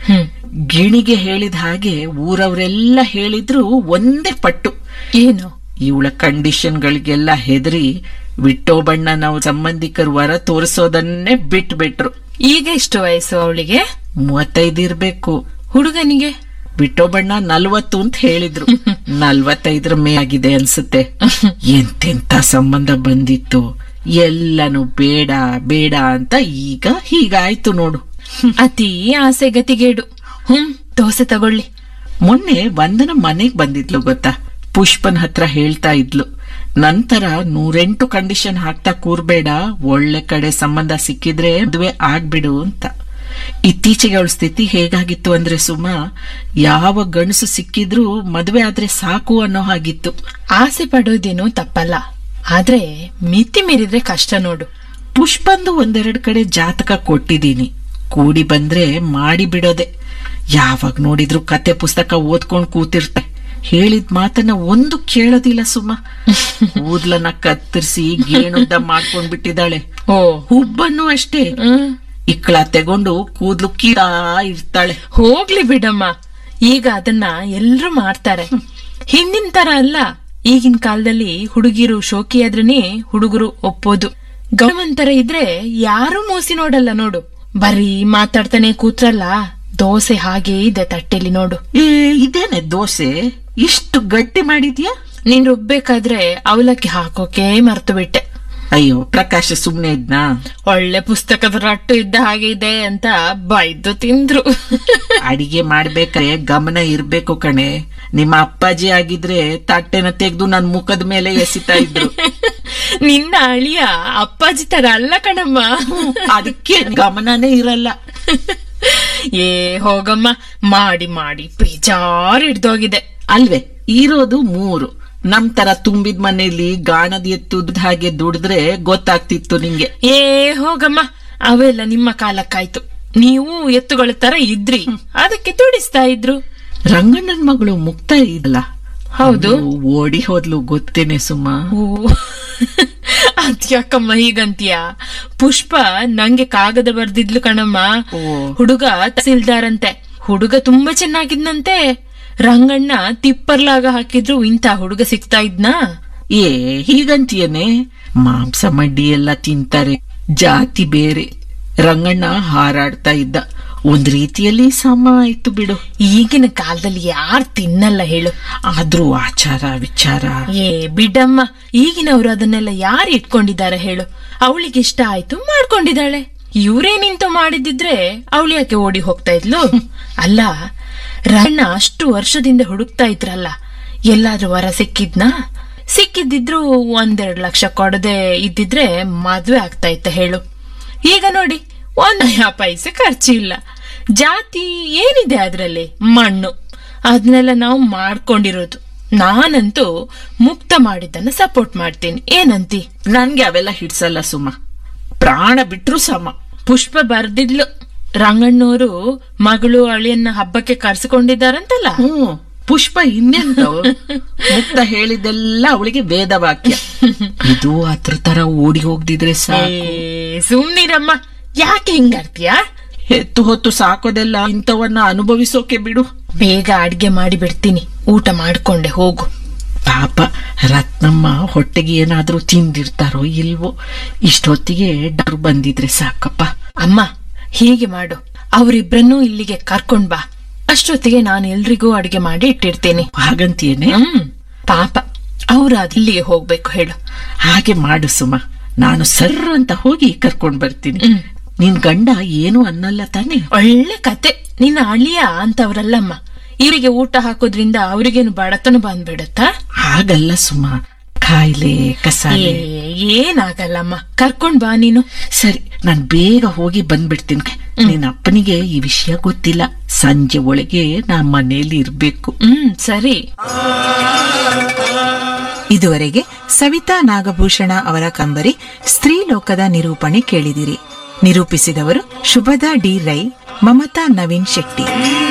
ಹ್ಮ್ ಗಿಣಿಗೆ ಹೇಳಿದ ಹಾಗೆ ಊರವರೆಲ್ಲ ಹೇಳಿದ್ರು ಒಂದೇ ಪಟ್ಟು ಏನು ಇವಳ ಕಂಡೀಷನ್ಗಳಿಗೆಲ್ಲ ಹೆದರಿ ವಿಟ್ಟೋಬಣ್ಣ ನಾವು ಸಂಬಂಧಿಕರ ವರ ತೋರಿಸೋದನ್ನೇ ಬಿಟ್ಬಿಟ್ರು ಈಗ ಎಷ್ಟು ವಯಸ್ಸು ಅವಳಿಗೆ ಮೂವತ್ತೈದು ಇರ್ಬೇಕು ಹುಡುಗನಿಗೆ ಬಿಟ್ಟೋಬಣ್ಣ ನಲ್ವತ್ತು ಅಂತ ಹೇಳಿದ್ರು ನಲ್ವತ್ತೈದರ ಮೇ ಆಗಿದೆ ಅನ್ಸುತ್ತೆ ಎಂತೆಂತ ಸಂಬಂಧ ಬಂದಿತ್ತು ಎಲ್ಲಾನು ಬೇಡ ಬೇಡ ಅಂತ ಈಗ ಹೀಗಾಯ್ತು ನೋಡು ಅತಿ ಆಸೆ ಗತಿಗೇಡು ಹ್ಮ್ ದೋಸೆ ತಗೊಳ್ಳಿ ಮೊನ್ನೆ ವಂದನ ಮನೆಗ್ ಬಂದಿದ್ಲು ಗೊತ್ತಾ ಪುಷ್ಪನ್ ಹತ್ರ ಹೇಳ್ತಾ ಇದ್ಲು ನಂತರ ನೂರೆಂಟು ಕಂಡೀಷನ್ ಹಾಕ್ತಾ ಕೂರ್ಬೇಡ ಒಳ್ಳೆ ಕಡೆ ಸಂಬಂಧ ಸಿಕ್ಕಿದ್ರೆ ಮದುವೆ ಆಗ್ಬಿಡು ಅಂತ ಇತ್ತೀಚೆಗೆ ಅವಳ ಸ್ಥಿತಿ ಹೇಗಾಗಿತ್ತು ಅಂದ್ರೆ ಸುಮಾ ಯಾವ ಗಂಡಸು ಸಿಕ್ಕಿದ್ರೂ ಮದುವೆ ಆದ್ರೆ ಸಾಕು ಅನ್ನೋ ಹಾಗಿತ್ತು ಆಸೆ ಪಡೋದೇನು ತಪ್ಪಲ್ಲ ಆದ್ರೆ ಮಿತಿ ಮೀರಿದ್ರೆ ಕಷ್ಟ ನೋಡು ಪುಷ್ಪಂದು ಒಂದೆರಡು ಕಡೆ ಜಾತಕ ಕೊಟ್ಟಿದ್ದೀನಿ ಕೂಡಿ ಬಂದ್ರೆ ಮಾಡಿ ಬಿಡೋದೆ ಯಾವಾಗ ನೋಡಿದ್ರು ಕತೆ ಪುಸ್ತಕ ಓದ್ಕೊಂಡ್ ಕೂತಿರ್ತೆ ಹೇಳಿದ ಮಾತನ್ನ ಒಂದು ಕೇಳೋದಿಲ್ಲ ಸುಮ್ಮ ಕೂದ್ಲನ್ನ ಕತ್ತರಿಸಿ ಗೇಣುದ್ದ ಮಾಡ್ಕೊಂಡ್ ಬಿಟ್ಟಿದ್ದಾಳೆ ಓ ಹುಬ್ಬನ್ನು ಅಷ್ಟೇ ಹ್ಮ್ ಇಕ್ಕಳ ತೆಗೊಂಡು ಕೂದ್ಲು ಕೀಳಾ ಇರ್ತಾಳೆ ಹೋಗ್ಲಿ ಬಿಡಮ್ಮ ಈಗ ಅದನ್ನ ಎಲ್ರು ಮಾಡ್ತಾರೆ ಹಿಂದಿನ ತರ ಅಲ್ಲ ಈಗಿನ ಕಾಲದಲ್ಲಿ ಹುಡುಗಿರು ಶೋಕಿಯಾದ್ರೇನೆ ಹುಡುಗರು ಒಪ್ಪೋದು ಗೌರವಂತರ ಇದ್ರೆ ಯಾರು ಮೋಸಿ ನೋಡಲ್ಲ ನೋಡು ಬರೀ ಮಾತಾಡ್ತಾನೆ ಕೂತ್ರಲ್ಲ ದೋಸೆ ಹಾಗೆ ಇದೆ ತಟ್ಟೆಲಿ ನೋಡು ಏ ಇದೇನೆ ದೋಸೆ ಇಷ್ಟು ಗಟ್ಟಿ ಮಾಡಿದ್ಯಾ ನೀನ್ ರುಬ್ಬೇಕಾದ್ರೆ ಅವಲಕ್ಕಿ ಹಾಕೋಕೆ ಮರ್ತು ಬಿಟ್ಟೆ ಅಯ್ಯೋ ಪ್ರಕಾಶ ಸುಮ್ನೆ ಇದ್ನಾ ಒಳ್ಳೆ ಪುಸ್ತಕದ ರಟ್ಟು ಇದ್ದ ಹಾಗೆ ಇದೆ ಅಂತ ಬೈದು ತಿಂದ್ರು ಅಡಿಗೆ ಮಾಡ್ಬೇಕಾದ್ರೆ ಗಮನ ಇರ್ಬೇಕು ಕಣೆ ನಿಮ್ಮ ಅಪ್ಪಾಜಿ ಆಗಿದ್ರೆ ತಟ್ಟೆನ ತೆಗೆದು ನನ್ ಮುಖದ ಮೇಲೆ ಎಸಿತಾ ಇದ್ರು ನಿನ್ನ ಅಳಿಯ ಅಪ್ಪಾಜಿ ತರ ಅಲ್ಲ ಕಣಮ್ಮ ಅದಕ್ಕೆ ಗಮನನೇ ಇರಲ್ಲ ಏ ಹೋಗಮ್ಮ ಮಾಡಿ ಮಾಡಿ ಬೇಜಾರ್ ಹಿಡ್ದೋಗಿದೆ ಅಲ್ವೇ ಇರೋದು ಮೂರು ನಮ್ ತರ ತುಂಬಿದ ಮನೆಯಲ್ಲಿ ಗಾಣದ ಎತ್ತುದ್ ಹಾಗೆ ದುಡಿದ್ರೆ ಗೊತ್ತಾಗ್ತಿತ್ತು ನಿಂಗೆ ಏ ಹೋಗಮ್ಮ ಅವೆಲ್ಲ ನಿಮ್ಮ ಕಾಲಕ್ಕಾಯ್ತು ನೀವು ಎತ್ತುಗಳ ತರ ಇದ್ರಿ ಅದಕ್ಕೆ ತುಡಿಸ್ತಾ ಇದ್ರು ರಂಗಣ್ಣನ್ ಮಗಳು ಮುಕ್ತ ಇದಲ್ಲ ಹೌದು. ಅವ್ಳು ಓಡಿ ಹೋದ್ಲು ಗೊತ್ತೇನೆ ಸುಮ್ಮ ಓ ಅದ್ಯಾಕಮ್ಮ ಹೀಗಂತೀಯ ಪುಷ್ಪ ನಂಗೆ ಕಾಗದ ಬರ್ದಿದ್ಲು ಕಣಮ್ಮ ಓ. ಹುಡುಗ ತಹಸೀಲ್ದಾರಂತೆ ಹುಡುಗ ತುಂಬಾ ಚೆನ್ನಾಗಿದ್ನಂತೆ ರಂಗಣ್ಣ ತಿಪ್ಪರ್ಲಾಗ ಹಾಕಿದ್ರು ಇಂಥ ಹುಡುಗ ಸಿಗ್ತಾ ಇದ್ನಾ ಏ ಹೀಗಂತೀಯನೆ ಮಾಂಸ ಮಡ್ಡಿ ಎಲ್ಲ ತಿಂತಾರೆ ಜಾತಿ ಬೇರೆ ರಂಗಣ್ಣ ಹಾರಾಡ್ತಾ ಇದ್ದ ಒಂದ್ ರೀತಿಯಲ್ಲಿ ಸಮ ಆಯ್ತು ಬಿಡು ಈಗಿನ ಕಾಲದಲ್ಲಿ ಯಾರ್ ತಿನ್ನಲ್ಲ ಹೇಳು ಆದ್ರೂ ಆಚಾರ ವಿಚಾರ ಏ ಬಿಡಮ್ಮ ಈಗಿನವ್ರು ಅದನ್ನೆಲ್ಲ ಯಾರು ಇಟ್ಕೊಂಡಿದ್ದಾರೆ ಹೇಳು ಅವಳಿಗೆ ಇಷ್ಟ ಆಯ್ತು ಮಾಡ್ಕೊಂಡಿದ್ದಾಳೆ ಇವರೇ ನಿಂತು ಮಾಡಿದಿದ್ರೆ ಅವಳು ಯಾಕೆ ಓಡಿ ಹೋಗ್ತಾ ಇದ್ಲು ಅಲ್ಲ ರಣ್ಣ ಅಷ್ಟು ವರ್ಷದಿಂದ ಹುಡುಕ್ತಾ ಇದ್ರಲ್ಲ ಎಲ್ಲಾದ್ರೂ ವರ ಸಿಕ್ಕಿದ್ನಾ ಸಿಕ್ಕಿದ್ದಿದ್ರು ಒಂದೆರಡು ಲಕ್ಷ ಕೊಡದೆ ಇದ್ದಿದ್ರೆ ಮದ್ವೆ ಆಗ್ತಾ ಇತ್ತ ಹೇಳು ಈಗ ನೋಡಿ ಒಂದ್ ಪೈಸೆ ಖರ್ಚಿಲ್ಲ ಜಾತಿ ಏನಿದೆ ಅದ್ರಲ್ಲಿ ಮಣ್ಣು ಅದನ್ನೆಲ್ಲ ನಾವು ಮಾಡ್ಕೊಂಡಿರೋದು ನಾನಂತೂ ಮುಕ್ತ ಮಾಡಿದ್ದನ್ನ ಸಪೋರ್ಟ್ ಮಾಡ್ತೀನಿ ಏನಂತಿ ನನ್ಗೆ ಅವೆಲ್ಲ ಹಿಡ್ಸಲ್ಲ ಸುಮ ಪ್ರಾಣ ಬಿಟ್ರು ಸಮ ಪುಷ್ಪ ಬರ್ದಿದ್ಲು ರಂಗಣ್ಣವರು ಮಗಳು ಅಳಿಯನ್ನ ಹಬ್ಬಕ್ಕೆ ಕರ್ಸಿಕೊಂಡಿದ್ದಾರಂತಲ್ಲ ಹ್ಮ್ ಪುಷ್ಪ ಇನ್ನೆಂತ ಮುಕ್ತ ಹೇಳಿದ್ದೆಲ್ಲ ಅವಳಿಗೆ ವೇದ ವಾಕ್ಯ ಇದು ಅದ್ರ ತರ ಓಡಿ ಹೋಗ್ದಿದ್ರೆ ಸಾಕು ಏ, ಸುಮ್ನಿರಮ್ಮ ಯಾಕೆ ಹಿಂಗಾಡ್ತೀಯ ಹೆತ್ತು ಹೊತ್ತು ಸಾಕೋದೆಲ್ಲ ಇಂಥವನ್ನ ಅನುಭವಿಸೋಕೆ ಬಿಡು ಬೇಗ ಅಡ್ಗೆ ಮಾಡಿ ಬಿಡ್ತೀನಿ ಊಟ ಮಾಡ್ಕೊಂಡೆ ಹೋಗು ಪಾಪ ರತ್ನಮ್ಮ ಹೊಟ್ಟೆಗೆ ಏನಾದ್ರೂ ತಿಂದಿರ್ತಾರೋ ಇಲ್ವೋ ಇಷ್ಟೊತ್ತಿಗೆ ಡಾಕ್ಟರ್ ಬಂದಿದ್ರೆ ಸಾಕಪ್ಪ ಅಮ್ಮ ಹೀಗೆ ಮಾಡು ಅವರಿಬ್ರನ್ನೂ ಇಲ್ಲಿಗೆ ಕರ್ಕೊಂಡ್ ಬಾ ಅಷ್ಟೊತ್ತಿಗೆ ನಾನು ಎಲ್ರಿಗೂ ಅಡ್ಗೆ ಮಾಡಿ ಇಟ್ಟಿರ್ತೀನಿ ಹಾಗಂತೀಯೇನೆ ಹ್ಮ್ ಪಾಪ ಅವ್ರ ಇಲ್ಲಿಗೆ ಹೋಗ್ಬೇಕು ಹೇಳು ಹಾಗೆ ಮಾಡು ಸುಮ ನಾನು ಸರ್ರ ಅಂತ ಹೋಗಿ ಕರ್ಕೊಂಡ್ ಬರ್ತೀನಿ ನಿನ್ ಗಂಡ ಏನು ಅನ್ನಲ್ಲ ತಾನೆ ಒಳ್ಳೆ ಕತೆ ನಿನ್ನ ಅಳಿಯ ಅಂತವ್ರಲ್ಲಮ್ಮ ಇವರಿಗೆ ಊಟ ಹಾಕೋದ್ರಿಂದ ಅವ್ರಿಗೇನು ಬಡತನ ಬಂದ್ಬಿಡತ್ತಾ ಹಾಗಲ್ಲ ಸುಮ ಕಾಯಿಲೆ ಕಸಾಲೆ ಏ, ಏನಾಗಲ್ಲಮ್ಮ ಕರ್ಕೊಂಡ್ ಬಾ ನೀನು ಸರಿ ನಾನ್ ಬೇಗ ಹೋಗಿ ಬಂದ್ಬಿಡ್ತೀನಿ ನಿನ್ನ ಅಪ್ಪನಿಗೆ ಈ ವಿಷಯ ಗೊತ್ತಿಲ್ಲ ಸಂಜೆ ಒಳಗೆ ನಾ ಮನೆಯಲ್ಲಿ ಇರ್ಬೇಕು ಹ್ಮ್ ಸರಿ ಇದುವರೆಗೆ ಸವಿತಾ ನಾಗಭೂಷಣ ಅವರ ಕಂಬರಿ ಸ್ತ್ರೀಲೋಕದ ನಿರೂಪಣೆ ಕೇಳಿದಿರಿ ನಿರೂಪಿಸಿದವರು ಶುಭದಾ ಡಿ ರೈ ಮಮತಾ ನವೀನ್ ಶೆಟ್ಟಿ